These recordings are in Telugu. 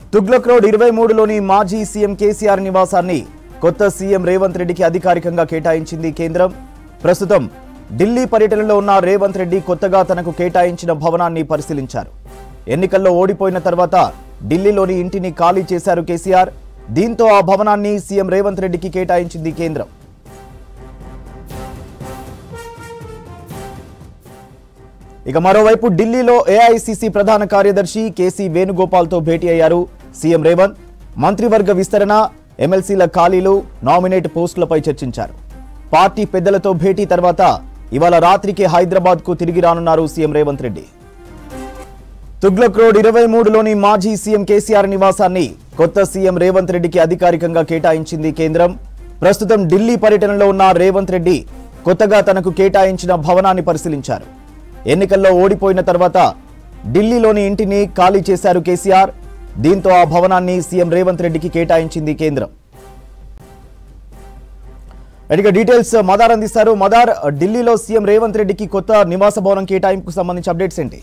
తుగ్లక్ రోడ్ ఇరవై మూడులోని మాజీ సీఎం కేసీఆర్ నివాసాన్ని కొత్త సీఎం రేవంత్ రెడ్డికి అధికారికంగా కేటాయించింది కేంద్రం ప్రస్తుతం ఢిల్లీ పర్యటనలో ఉన్న రేవంత్ రెడ్డి కొత్తగా తనకు కేటాయించిన భవనాన్ని పరిశీలించారు ఎన్నికల్లో ఓడిపోయిన తర్వాత ఢిల్లీలోని ఇంటిని ఖాళీ చేశారు కేసీఆర్ దీంతో ఆ భవనాన్ని సీఎం రేవంత్ రెడ్డికి కేటాయించింది కేంద్రం ఇక మరోవైపు ఢిల్లీలో ఏఐసిసి ప్రధాన కార్యదర్శి కేసీ వేణుగోపాల్తో భేటీ అయ్యారు సీఎం రేవంత్ మంత్రివర్గ విస్తరణ ఎమ్మెల్సీల ఖాళీలు నామినేట్ పోస్టులపై చర్చించారు పార్టీ పెద్దలతో భేటీ తర్వాత ఇవాళ రాత్రికి హైదరాబాద్ కు తిరిగి రానున్నారు సీఎం రేవంత్ రెడ్డి తుగ్లక్ రోడ్ ఇరవై మూడులోని మాజీ సీఎం కేసీఆర్ నివాసాన్ని కొత్త సీఎం రేవంత్ రెడ్డికి అధికారికంగా కేటాయించింది కేంద్రం ప్రస్తుతం ఢిల్లీ పర్యటనలో ఉన్న రేవంత్ రెడ్డి కొత్తగా తనకు కేటాయించిన భవనాన్ని పరిశీలించారు ఎన్నికల్లో ఓడిపోయిన తర్వాత ఢిల్లీలోని ఇంటిని ఖాళీ చేశారు కేసీఆర్ దీంతో ఆ భవనాన్ని సీఎం రేవంత్ రెడ్డికి కేటాయించింది కేంద్రం ఇక డీటెయిల్స్ మదార్ అందిస్తారు మదార్ ఢిల్లీలో సీఎం రేవంత్ రెడ్డికి కొత్త నివాస భవనం కేటాయింపుకు సంబంధించి అప్డేట్స్ ఏంటి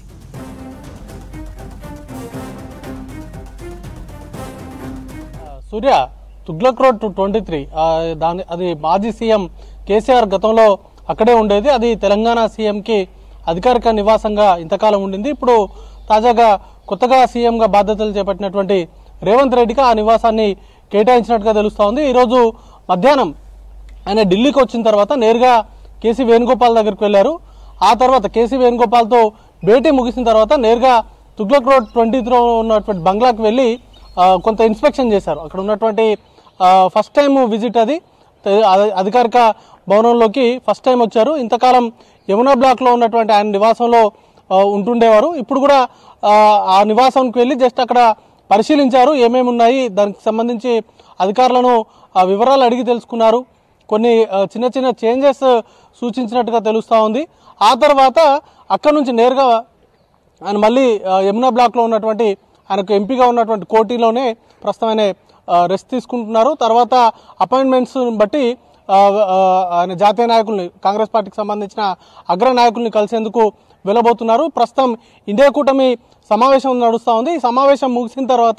Surya Tughlaq road two twenty three దాని అది మాజీ సీఎం కేసీఆర్ గతంలో అక్కడే ఉండేది అది తెలంగాణ సీఎంకి అధికారిక నివాసంగా ఇంతకాలం ఉండింది ఇప్పుడు తాజాగా కొత్తగా సీఎంగా బాధ్యతలు చేపట్టినటువంటి రేవంత్ రెడ్డికి ఆ నివాసాన్ని కేటాయించినట్టుగా తెలుస్తూ ఉంది ఈరోజు మధ్యాహ్నం ఆయన ఢిల్లీకి వచ్చిన తర్వాత నేరుగా కేసీ వేణుగోపాల్ దగ్గరికి వెళ్ళారు ఆ తర్వాత కేసీ వేణుగోపాల్తో భేటీ ముగిసిన తర్వాత నేరుగా తుగ్లక్ రోడ్ ట్వంటీ త్రో ఉన్నటువంటి బంగ్లాకి వెళ్ళి ఆ, కొంత ఇన్స్పెక్షన్ చేశారు అక్కడ ఉన్నటువంటి ఫస్ట్ టైం విజిట్ అది తె- అధి- అధికారిక భవనంలోకి ఫస్ట్ టైం వచ్చారు ఇంతకాలం యమునా బ్లాక్లో ఉన్నటువంటి ఆయన నివాసంలో ఆ, ఉంటుండేవారు ఇప్పుడు కూడా ఆ, ఆ నివాసానికి వెళ్ళి జస్ట్ అక్కడ పరిశీలించారు ఏమేమి ఉన్నాయి దానికి సంబంధించి అధికారులను ఆ వివరాలు అడిగి తెలుసుకున్నారు కొన్ని ఆ, చిన్న చిన్న చేంజెస్ సూచించినట్టుగా తెలుస్తూ ఉంది ఆ తర్వాత అక్కడ నుంచి నేరుగా ఆయన మళ్ళీ ఆ, యమునా బ్లాక్లో ఉన్నటువంటి ఆయనకు ఎంపీగా ఉన్నటువంటి కోటిలోనే ప్రస్తుతం ఆయన రెస్ట్ తీసుకుంటున్నారు తర్వాత అపాయింట్మెంట్స్ బట్టి ఆ, ఆ, ఆయన జాతీయ నాయకుల్ని కాంగ్రెస్ పార్టీకి సంబంధించిన అగ్ర నాయకుల్ని కలిసేందుకు వెళ్ళబోతున్నారు ప్రస్తుతం ఇండియా కూటమి సమావేశం నడుస్తూ ఉంది ఈ సమావేశం ముగిసిన తర్వాత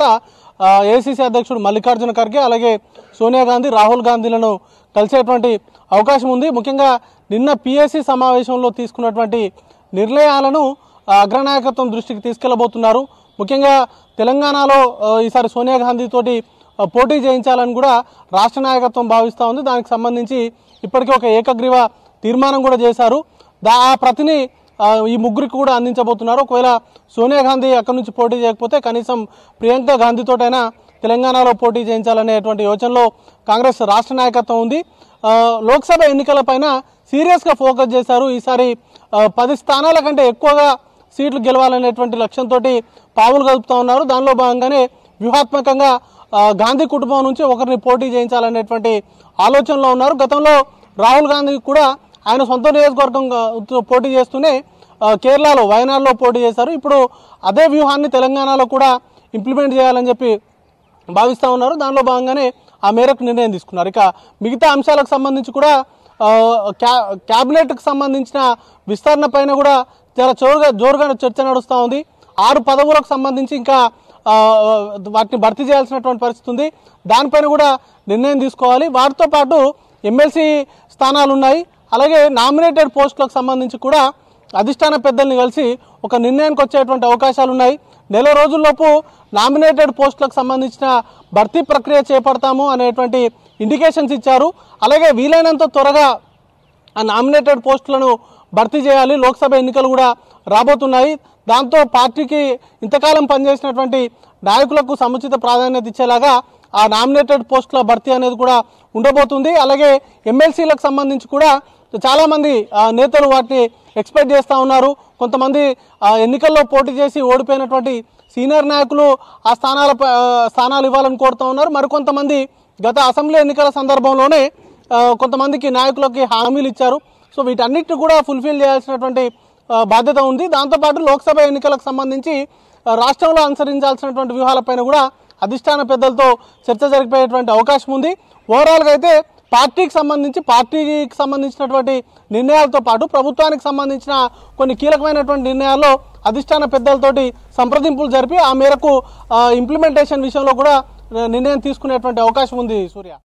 ఏసీసీ అధ్యక్షుడు మల్లికార్జున ఖర్గే అలాగే సోనియా గాంధీ రాహుల్ గాంధీలను కలిసేటువంటి అవకాశం ఉంది ముఖ్యంగా నిన్న పిఎస్సి సమావేశంలో తీసుకున్నటువంటి నిర్ణయాలను ఆ, అగ్రనాయకత్వం దృష్టికి తీసుకెళ్లబోతున్నారు ముఖ్యంగా తెలంగాణలో ఆ, ఈసారి సోనియా గాంధీ తోటి ఆ, పోటీ చేయించాలని కూడా రాష్ట్ర నాయకత్వం భావిస్తూ ఉంది దానికి సంబంధించి ఇప్పటికే ఒక ఏకగ్రీవ తీర్మానం కూడా చేశారు దా ఆ ప్రతిని ఆ, ఈ ముగ్గురికి కూడా అందించబోతున్నారు ఒకవేళ సోనియా గాంధీ అక్కడి నుంచి పోటీ చేయకపోతే కనీసం ప్రియాంక గాంధీతోటైనా తెలంగాణలో పోటీ చేయించాలనేటువంటి యోచనలో కాంగ్రెస్ రాష్ట్ర నాయకత్వం ఉంది ఆ, లోక్సభ ఎన్నికలపైన సీరియస్గా ఫోకస్ చేశారు ఈసారి ఆ, పది స్థానాల కంటే ఎక్కువగా సీట్లు గెలవాలనేటువంటి లక్ష్యంతో పావులు కలుపుతా ఉన్నారు దానిలో భాగంగానే వ్యూహాత్మకంగా ఆ, గాంధీ కుటుంబం నుంచి ఒకరిని పోటీ చేయించాలనేటువంటి ఆలోచనలో ఉన్నారు గతంలో రాహుల్ గాంధీ కూడా ఆయన సొంత నియోజకవర్గంగా పోటీ చేస్తూనే ఆ, కేరళలో వయనాడులో పోటీ చేశారు ఇప్పుడు అదే వ్యూహాన్ని తెలంగాణలో కూడా ఇంప్లిమెంట్ చేయాలని చెప్పి భావిస్తూ ఉన్నారు దానిలో భాగంగానే ఆ మేరకు నిర్ణయం తీసుకున్నారు ఇక మిగతా అంశాలకు సంబంధించి కూడా ఆ, క్యా క్యాబినెట్కి సంబంధించిన విస్తరణ పైన కూడా చాలా జోరుగా జోరుగా చర్చ నడుస్తూ ఉంది ఆరు పదవులకు సంబంధించి ఇంకా ఆ, వాటిని భర్తీ చేయాల్సినటువంటి పరిస్థితి ఉంది దానిపైన కూడా నిర్ణయం తీసుకోవాలి వాటితో పాటు ఎమ్మెల్సీ స్థానాలు ఉన్నాయి అలాగే నామినేటెడ్ పోస్టులకు సంబంధించి కూడా అధిష్టాన పెద్దల్ని కలిసి ఒక నిర్ణయానికి వచ్చేటువంటి అవకాశాలు ఉన్నాయి నెల రోజుల్లోపు నామినేటెడ్ పోస్టులకు సంబంధించిన భర్తీ ప్రక్రియ చేపడతాము అనేటువంటి ఇండికేషన్స్ ఇచ్చారు అలాగే వీలైనంత త్వరగా ఆ నామినేటెడ్ పోస్టులను భర్తీ చేయాలి లోక్సభ ఎన్నికలు కూడా రాబోతున్నాయి దాంతో పార్టీకి ఇంతకాలం పనిచేసినటువంటి నాయకులకు సముచిత ప్రాధాన్యత ఇచ్చేలాగా ఆ నామినేటెడ్ పోస్టుల భర్తీ అనేది కూడా ఉండబోతుంది అలాగే ఎమ్మెల్సీలకు సంబంధించి కూడా చాలా మంది ఆ, నేతలు వాటిని ఎక్స్పెక్ట్ చేస్తూ ఉన్నారు కొంతమంది ఆ, ఎన్నికల్లో పోటీ చేసి ఓడిపోయినటువంటి సీనియర్ నాయకులు ఆ స్థానాల స్థానాలు ఇవ్వాలని కోరుతూ ఉన్నారు మరికొంతమంది గత అసెంబ్లీ ఎన్నికల సందర్భంలోనే ఆ, కొంతమందికి నాయకులకి హామీలు ఇచ్చారు సో వీటన్నిటిని కూడా ఫుల్ఫిల్ చేయాల్సినటువంటి ఆ, బాధ్యత ఉంది దాంతోపాటు లోక్సభ ఎన్నికలకు సంబంధించి ఆ, రాష్ట్రంలో అనుసరించాల్సినటువంటి వ్యూహాలపైన కూడా అధిష్టాన పెద్దలతో చర్చ జరిపేటువంటి అవకాశం ఉంది ఓవరాల్గా అయితే పార్టీకి సంబంధించి పార్టీకి సంబంధించినటువంటి నిర్ణయాలతో పాటు ప్రభుత్వానికి సంబంధించిన కొన్ని కీలకమైనటువంటి నిర్ణయాల్లో అధిష్టాన పెద్దలతోటి సంప్రదింపులు జరిపి ఆ మేరకు ఇంప్లిమెంటేషన్ విషయంలో కూడా ఆ, నిర్ణయం తీసుకునేటువంటి అవకాశం ఉంది సూర్య